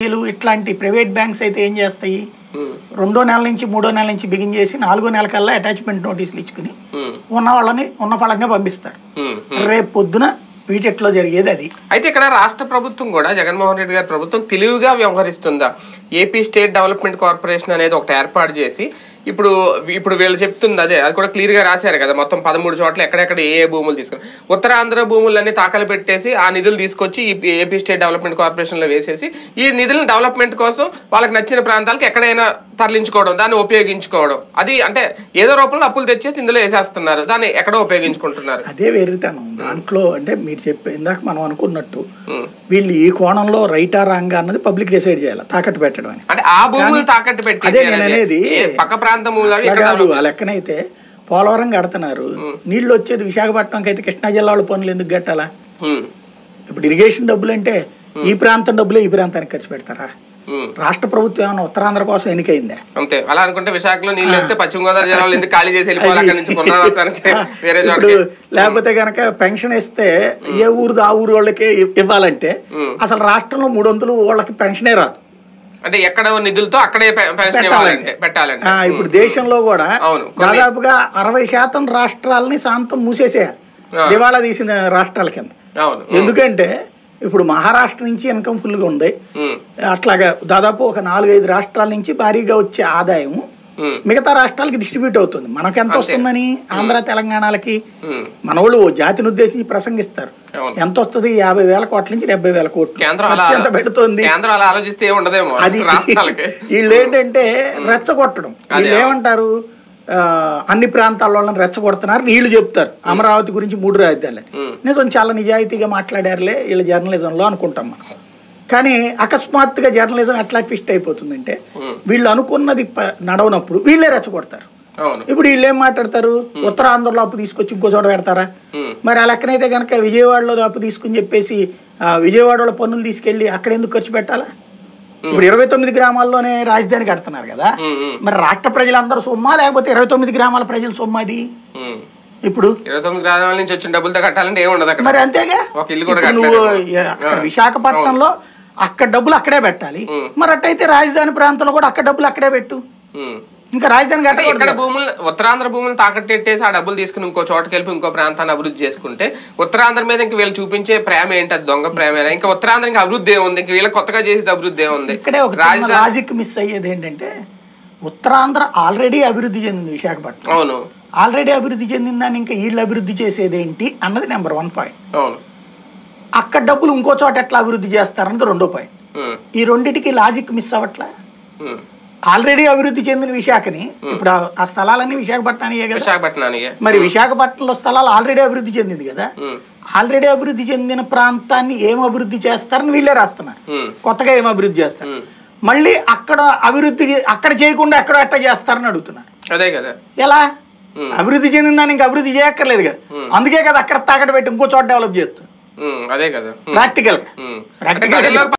విద్యలు ఇట్లాంటి private banks అయితే ఏం చేస్తాయి ఉమ్, రెండో నెల నుంచి మూడో నెల నుంచి బిగిన్ చేసి నాలుగో నెల కల్లా అటాచ్మెంట్ నోటీసులు ఇచ్చుకుని ఉమ్, ఉన్న వాళ్ళని ఉన్న ఫలంగా పంపిస్తారు ఉమ్. రేపు పొద్దున వీటిట్లో జరిగేది అది అయితే ఇక్కడ రాష్ట్ర ప్రభుత్వం కూడా జగన్మోహన్ రెడ్డి గారి ప్రభుత్వం తెలివిగా వ్యవహరిస్తుందా ఏపీ స్టేట్ డెవలప్మెంట్ కార్పొరేషన్ అనేది ఒకటి ఏర్పాటు చేసి ఇప్పుడు ఇప్పుడు వీళ్ళు చెప్తుంది అదే అది కూడా క్లియర్ గా రాశారు కదా మొత్తం పదమూడు చోట్ల ఎక్కడెక్కడ ఏ ఏ భూములు తీసుకుని ఉత్తరాంధ్ర భూములన్నీ తాకలు పెట్టేసి ఆ నిధులు తీసుకొచ్చి ఈ ఏపీ స్టేట్ డెవలప్మెంట్ కార్పొరేషన్ లో వేసేసి ఈ నిధులను డెవలప్మెంట్ కోసం వాళ్ళకి నచ్చిన ప్రాంతాలకు ఎక్కడైనా తరలించుకోవడం దాన్ని ఉపయోగించుకోవడం అది అంటే ఏదో రూపంలో అప్పులు తెచ్చేసి ఇందులో వేసేస్తున్నారు దాన్ని ఎక్కడో ఉపయోగించుకుంటున్నారు అదే వెర్రితనం దాంట్లో అంటే మీరు చెప్పే ఇందాక మనం అనుకున్నట్టు ఉమ్. వీళ్ళు ఈ కోణంలో రైటా రాంగా అన్నది పబ్లిక్ డిసైడ్ చేయాలి తాకట్టు పెట్టడం అని అంటే ఆ భూములు తాకట్టు పెట్టి అదే నేను అనేది ఏ పక్క ప్రాంత భూములు అట్లా ఇక్కడ కాదు ఆ లెక్కనైతే పోలవరం కడుతున్నారు నీళ్ళు వచ్చేది విశాఖపట్నంకి అయితే కృష్ణా జిల్లా వాళ్ళ పనులు ఎందుకు కట్టాలా ఉమ్, ఇప్పుడు ఇరిగేషన్ డబ్బులు అంటే ఈ ప్రాంతం డబ్బులే ఈ ప్రాంతానికి ఖర్చు పెడతారా ఉమ్. రాష్ట్ర ప్రభుత్వం ఏమైనా ఉత్తరాంధ్ర కోసం ఎన్నికైందా అంతే అలా అనుకుంటే విశాఖలో నీళ్ళు వస్తే పశ్చిమ గోదావరి జిల్లాలో ఎందుకు ఖాళీ చేసి వెళ్ళిపోవాలి అక్కడి నుంచి పునరావాసానికి వేరే ఇప్పుడు చోటకి లేకపోతే గనక పెన్షన్ ఇస్తే ఏ ఊరు ఆ ఊరు వాళ్ళకి ఇవ్వాలంటే అసలు రాష్ట్రంలో మూడు వందలు వాళ్ళకి పెన్షనే రాదు అంటే ఎక్కడ నిధులతో అక్కడే పె- పెన్షన్ ఇవ్వాలంటే పెట్టాలంటే ఆ, ఇప్పుడు దేశంలో కూడా అవును, కొన్ని- దాదాపుగా అరవై శాతం రాష్ట్రాలని శాంతం మూసేసేయాలి ఆ. దివాళా తీసిన రాష్ట్రాల కింద అవును ఎందుకంటే ఇప్పుడు మహారాష్ట్ర నుంచి ఇన్కమ్ ఫుల్గా ఉంది ఉమ్, అట్లాగా దాదాపు ఒక నాలుగైదు రాష్ట్రాల నుంచి భారీగా వచ్చే ఆదాయం ఉమ్, మిగతా రాష్ట్రాలకి డిస్ట్రిబ్యూట్ అవుతుంది మనకి ఎంత వస్తుందని ఆంధ్ర తెలంగాణలకి ఉమ్. మన వాళ్ళు ఓ జాతిని ఉద్దేశించి ప్రసంగిస్తారు అవును. ఎంత వస్తుంది యాభై వేల కోట్ల నుంచి డెబ్బై వేల కోట్లు కేంద్రం అలా ఖర్చు ఎంత పెడుతోంది కేంద్రం అలా ఆలోచిస్తే ఏం ఉండదేమో అది రాష్ట్రాలకి వీళ్ళు ఏంటంటే రెచ్చగొట్టడం వీళ్ళు ఏమంటారు ఆ, అన్ని ప్రాంతాల వాళ్ళని రెచ్చగొడుతున్నారు వీళ్ళు చెప్తారు అమరావతి గురించి మూడు రాజధానులు ఉమ్. నిజం చాలా నిజాయితీగా మాట్లాడారులే వీళ్ళ జర్నలిజంలో అనుకుంటాం మనం కానీ అకస్మాత్తుగా జర్నలిజం ఎట్లా ట్విస్ట్ అయిపోతుందంటే వీళ్ళు అనుకున్నది ప- నడవనప్పుడు వీళ్ళే రెచ్చగొడతారు అవును ఇప్పుడు వీళ్ళు ఏం మాట్లాడతారు ఉత్తరాంధ్రలో అప్పు తీసుకొచ్చి ఇంకో చోట పెడతారా ఉమ్, మరి ఆ లెక్కనైతే కనుక విజయవాడలో అప్పు తీసుకుని చెప్పేసి ఆ, విజయవాడలో పన్నులు తీసుకెళ్ళి అక్కడ ఎందుకు ఖర్చు పెట్టాలా ఇప్పుడు ఇరవై తొమ్మిది గ్రామాల్లోనే రాజధాని కడుతున్నారు కదా ఉమ్, ఉమ్, మరి రాష్ట్ర ప్రజలందరూ సొమ్మా లేకపోతే ఇరవై తొమ్మిది గ్రామాల ప్రజల సొమ్మ అది ఉమ్. ఇప్పుడు ఇరవై తొమ్మిది గ్రామాల నుంచి వచ్చిన డబ్బులతో కట్టాలంటే ఏం ఉండదు అక్కడ మరి అంతేగా ఒక ఇల్లు కూడా ఇప్పుడు నువ్వు కట్టలేరు. ఏ- అక్కడ విశాఖపట్నంలో అక్కడ డబ్బులు అక్కడే పెట్టాలి మరి అట్టయితే రాజధాని ప్రాంతంలో కూడా అక్కడ డబ్బులు అక్కడే పెట్టు ఉమ్. ఇంకా రాజధాని అంటే కట్టకూడదు ఇక్కడ భూములు ఉత్తరాంధ్ర భూములు తాకట్టు పెట్టేసి ఆ డబ్బులు తీసుకుని ఇంకో చోటకి వెళ్ళి ఇంకో ప్రాంతాన్ని అభివృద్ధి చేసుకుంటే ఉత్తరాంధ్ర మీద ఇంక వీళ్ళు చూపించే ప్రేమ ఏంటి అది దొంగ ప్రేమేనా ఇంకా ఉత్తరాంధ్ర ఇంకా అభివృద్ధి ఏముంది ఇంక వీళ్ళకి కొత్తగా చేసేది అభివృద్ధి ఏముంది ఇక్కడే ఒక చిన్న రాజధాని లాజిక్ మిస్ అయ్యేది ఏంటంటే ఉత్తరాంధ్ర ఆల్రెడీ అభివృద్ధి చెందింది విశాఖపట్నం అవును ఆల్రెడీ అభివృద్ధి చెందిందని ఇంకా వీళ్ళు అభివృద్ధి చేసేది ఏంటి అన్నది నెంబర్ వన్ పాయింట్ అవును అక్కడ డబ్బులు ఇంకో చోట ఎట్లా అభివృద్ధి చేస్తారన్నది రెండో పాయింట్ ఉమ్, ఈ రెండిటికి లాజిక్ మిస్ అవ్వట్లా ఉమ్. ఆల్రెడీ అభివృద్ధి చెందిన విశాఖని ఇప్పుడు ఆ- ఆ స్థలాలన్నీ విశాఖపట్నానియే కదా విశాఖపట్నానికి మరి విశాఖపట్నంలో స్థలాలు ఆల్రెడీ అభివృద్ధి చెందింది కదా ఉమ్, ఆల్రెడీ అభివృద్ధి చెందిన ప్రాంతాన్ని ఏం అభివృద్ధి చేస్తారని వీళ్ళే రాస్తున్నారు ఉమ్, కొత్తగా ఏం అభివృద్ధి చేస్తారు ఉమ్. మళ్ళీ అక్కడ అభివృద్ధి అక్కడ చేయకుండా ఎక్కడ ఎట్ట చేస్తారని అడుగుతున్నారు అదే కదా ఎలా అభివృద్ధి చెందిన దాన్ని ఇంకా అభివృద్ధి చేయక్కర్లేదు కదా అందుకే కదా అక్కడ తాకట్టు పెట్టి ఇంకో చోట డెవలప్ చేస్తుంది ఉమ్, అదే కదా ప్రాక్టికల్ గా ఉమ్. అంటే ప్రాక్టికల్ ప్రజల్లోకి